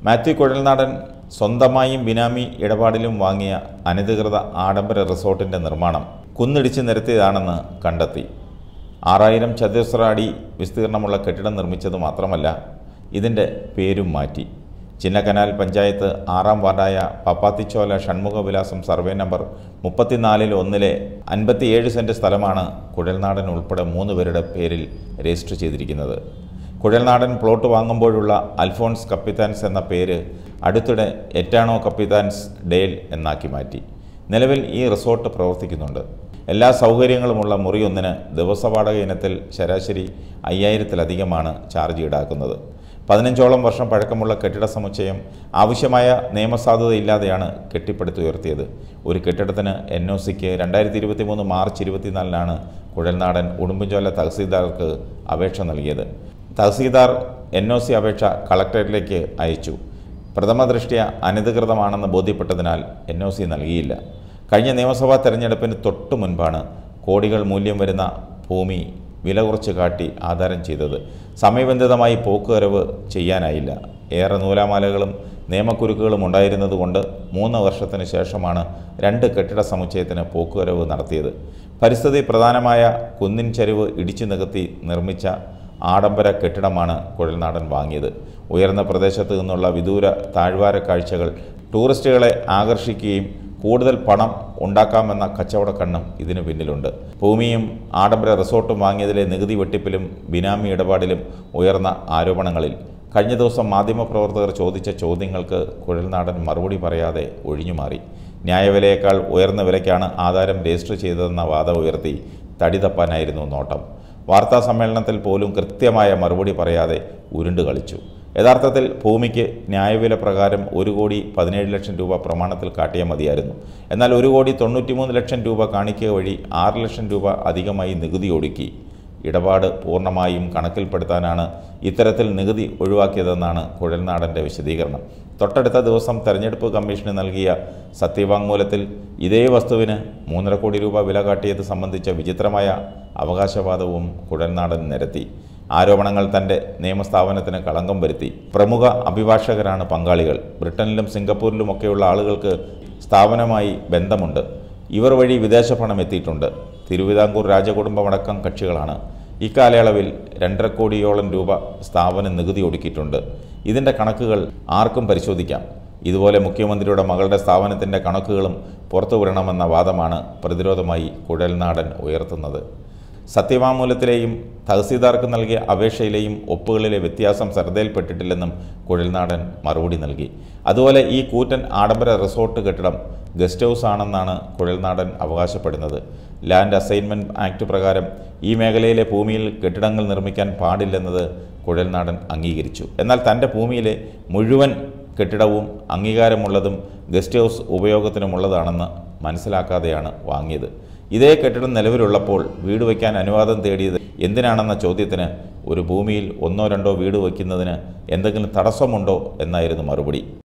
മാത്യു കുഴൽനാടൻ സ്വന്തമായും ബിനാമി ഇടപാടിലും വാങ്ങിയ അനധികൃത ആഡംബര റിസോർട്ടിൻ്റെ നിർമ്മാണം കുന്നിടിച്ച് നിരത്തിയതാണെന്ന് കണ്ടെത്തി ആറായിരം ചതുരശ്ര അടി വിസ്തീർണമുള്ള കെട്ടിടം നിർമ്മിച്ചത് മാത്രമല്ല ഇതിൻ്റെ പേരും മാറ്റി ചിന്നക്കനാൽ പഞ്ചായത്ത് ആറാം വാർഡായ പപ്പാത്തിച്ചോല ഷൺമുഖവിലാസം സർവേ നമ്പർ മുപ്പത്തിനാലിൽ ഒന്നിലെ അൻപത്തിയേഴ് സെൻറ്റ് സ്ഥലമാണ് കുഴൽനാടൻ ഉൾപ്പെടെ മൂന്ന് പേരുടെ പേരിൽ രജിസ്റ്റർ ചെയ്തിരിക്കുന്നത് കുഴൽനാടൻ പ്ലോട്ട് വാങ്ങുമ്പോഴുള്ള അൽഫോൺസ് കപ്പിത്താൻസ് എന്ന പേര് അടുത്തിടെ എറ്റാണോ കപ്പിത്താൻസ് ഡേൽ എന്നാക്കി മാറ്റി നിലവിൽ ഈ റിസോർട്ട് പ്രവർത്തിക്കുന്നുണ്ട് എല്ലാ സൗകര്യങ്ങളുമുള്ള മുറിയൊന്നിന് ദിവസവാടക ഇനത്തിൽ ശരാശരി അയ്യായിരത്തിലധികമാണ് ചാർജ് ഈടാക്കുന്നത് പതിനഞ്ചോളം വർഷം പഴക്കമുള്ള കെട്ടിട സമുച്ചയം ആവശ്യമായ നിയമസാധുതയില്ലാതെയാണ് കെട്ടിപ്പടുത്തുയർത്തിയത് ഒരു കെട്ടിടത്തിന് എൻ ഒ സിക്ക് രണ്ടായിരത്തി ഇരുപത്തി മൂന്ന് മാർച്ച് ഇരുപത്തിനാലിനാണ് കുഴൽനാടൻ ഉടുമ്പൻചോല തഹസീൽദാർക്ക് അപേക്ഷ നൽകിയത് തഹസീൽദാർ എൻ ഒ സി അപേക്ഷ കളക്ടറേറ്റിലേക്ക് അയച്ചു പ്രഥമ ദൃഷ്ട്യ അനധികൃതമാണെന്ന് ബോധ്യപ്പെട്ടതിനാൽ എൻ ഒ സി നൽകിയില്ല കഴിഞ്ഞ നിയമസഭാ തെരഞ്ഞെടുപ്പിന് തൊട്ടു മുൻപാണ് കോടികൾ മൂല്യം വരുന്ന ഭൂമി വില കുറച്ച് കാട്ടി ആധാരം ചെയ്തത് സമയബന്ധിതമായി പോക്കുവരവ് ചെയ്യാനായില്ല ഏറെ നൂലാമാലകളും നിയമക്കുരുക്കുകളും ഉണ്ടായിരുന്നതുകൊണ്ട് മൂന്ന് വർഷത്തിന് ശേഷമാണ് രണ്ട് കെട്ടിട സമുച്ചയത്തിന് പോക്കുവരവ് നടത്തിയത് പരിസ്ഥിതി പ്രധാനമായ കുന്നിൻ ചരിവ് ഇടിച്ചു നികത്തി നിർമ്മിച്ച ആഡംബര കെട്ടിടമാണ് കുഴൽനാടൻ വാങ്ങിയത് ഉയർന്ന പ്രദേശത്ത് നിന്നുള്ള വിദൂര താഴ്വാര കാഴ്ചകൾ ടൂറിസ്റ്റുകളെ ആകർഷിക്കുകയും കൂടുതൽ പണം ഉണ്ടാക്കാമെന്ന കച്ചവട കണ്ണും ഇതിനു പിന്നിലുണ്ട് ഭൂമിയും ആഡംബര റിസോർട്ടും വാങ്ങിയതിലെ നികുതി വെട്ടിപ്പിലും ബിനാമി ഇടപാടിലും ഉയർന്ന ആരോപണങ്ങളിൽ കഴിഞ്ഞ ദിവസം മാധ്യമപ്രവർത്തകർ ചോദിച്ച ചോദ്യങ്ങൾക്ക് കുഴൽനാടൻ മറുപടി പറയാതെ ഒഴിഞ്ഞുമാറി ന്യായവിലയേക്കാൾ ഉയർന്ന വിലയ്ക്കാണ് ആധാരം രജിസ്റ്റർ ചെയ്തതെന്ന വാദം ഉയർത്തി തടി തപ്പാനായിരുന്നു നോട്ടം വാർത്താ സമ്മേളനത്തിൽ പോലും കൃത്യമായ മറുപടി പറയാതെ ഉരുണ്ട് കളിച്ചു യഥാർത്ഥത്തിൽ ഭൂമിക്ക് ന്യായവില പ്രകാരം ഒരു കോടി പതിനേഴ് ലക്ഷം രൂപ പ്രമാണത്തിൽ കാട്ടിയാൽ മതിയായിരുന്നു എന്നാൽ ഒരു കോടി തൊണ്ണൂറ്റിമൂന്ന് ലക്ഷം രൂപ കാണിക്കുക വഴി ആറ് ലക്ഷം രൂപ അധികമായി നികുതി ഒടുക്കി ഇടപാട് പൂർണ്ണമായും കണക്കിൽപ്പെടുത്താനാണ് ഇത്തരത്തിൽ നികുതി ഒഴിവാക്കിയതെന്നാണ് കുഴൽനാടൻ്റെ വിശദീകരണം തൊട്ടടുത്ത ദിവസം തെരഞ്ഞെടുപ്പ് കമ്മീഷന് നൽകിയ സത്യവാങ്മൂലത്തിൽ ഇതേ വസ്തുവിന് മൂന്നര കോടി രൂപ വില കാട്ടിയത് സംബന്ധിച്ച വിചിത്രമായ അവകാശവാദവും കുഴൽനാടൻ നിരത്തി ആരോപണങ്ങൾ തൻ്റെ നിയമസ്ഥാപനത്തിന് കളങ്കം വരുത്തി പ്രമുഖ അഭിഭാഷകരാണ് പങ്കാളികൾ ബ്രിട്ടനിലും സിംഗപ്പൂരിലുമൊക്കെയുള്ള ആളുകൾക്ക് സ്ഥാപനമായി ബന്ധമുണ്ട് ഇവർ വഴി വിദേശ പണം എത്തിയിട്ടുണ്ട് തിരുവിതാംകൂർ രാജകുടുംബമടക്കം കക്ഷികളാണ് ഇക്കാലയളവിൽ രണ്ടര കോടിയോളം രൂപ സ്ഥാപനം നികുതി ഒടുക്കിയിട്ടുണ്ട് ഇതിൻ്റെ കണക്കുകൾ ആർക്കും പരിശോധിക്കാം ഇതുപോലെ മുഖ്യമന്ത്രിയുടെ മകളുടെ സ്ഥാപനത്തിൻ്റെ കണക്കുകളും പുറത്തുവിടണമെന്ന വാദമാണ് പ്രതിരോധമായി കുഴൽനാടൻ ഉയർത്തുന്നത് സത്യവാങ്മൂലത്തിലെയും തഹസീൽദാർക്ക് നൽകിയ അപേക്ഷയിലെയും ഒപ്പുകളിലെ വ്യത്യാസം ശ്രദ്ധയിൽപ്പെട്ടിട്ടില്ലെന്നും കുഴൽനാടൻ മറുപടി നൽകി അതുപോലെ ഈ കൂറ്റൻ ആഡംബര റിസോർട്ട് കെട്ടിടം ഗസ്റ്റ് ഹൗസ് ആണെന്നാണ് കുഴൽനാടൻ അവകാശപ്പെടുന്നത് ലാൻഡ് അസൈൻമെൻറ്റ് ആക്ട് പ്രകാരം ഈ മേഖലയിലെ ഭൂമിയിൽ കെട്ടിടങ്ങൾ നിർമ്മിക്കാൻ പാടില്ലെന്നത് കുഴൽനാടൻ അംഗീകരിച്ചു എന്നാൽ തൻ്റെ ഭൂമിയിലെ മുഴുവൻ കെട്ടിടവും അംഗീകാരമുള്ളതും ഗസ്റ്റ് ഹൗസ് ഉപയോഗത്തിനുമുള്ളതാണെന്ന് മനസ്സിലാക്കാതെയാണ് വാങ്ങിയത് ഇതേ കെട്ടിടം നിലവിലുള്ളപ്പോൾ വീട് വയ്ക്കാൻ അനുവാദം തേടിയത് എന്തിനാണെന്ന ചോദ്യത്തിന് ഒരു ഭൂമിയിൽ ഒന്നോ രണ്ടോ വീട് വയ്ക്കുന്നതിന് എന്തെങ്കിലും തടസ്സമുണ്ടോ എന്നായിരുന്നു മറുപടി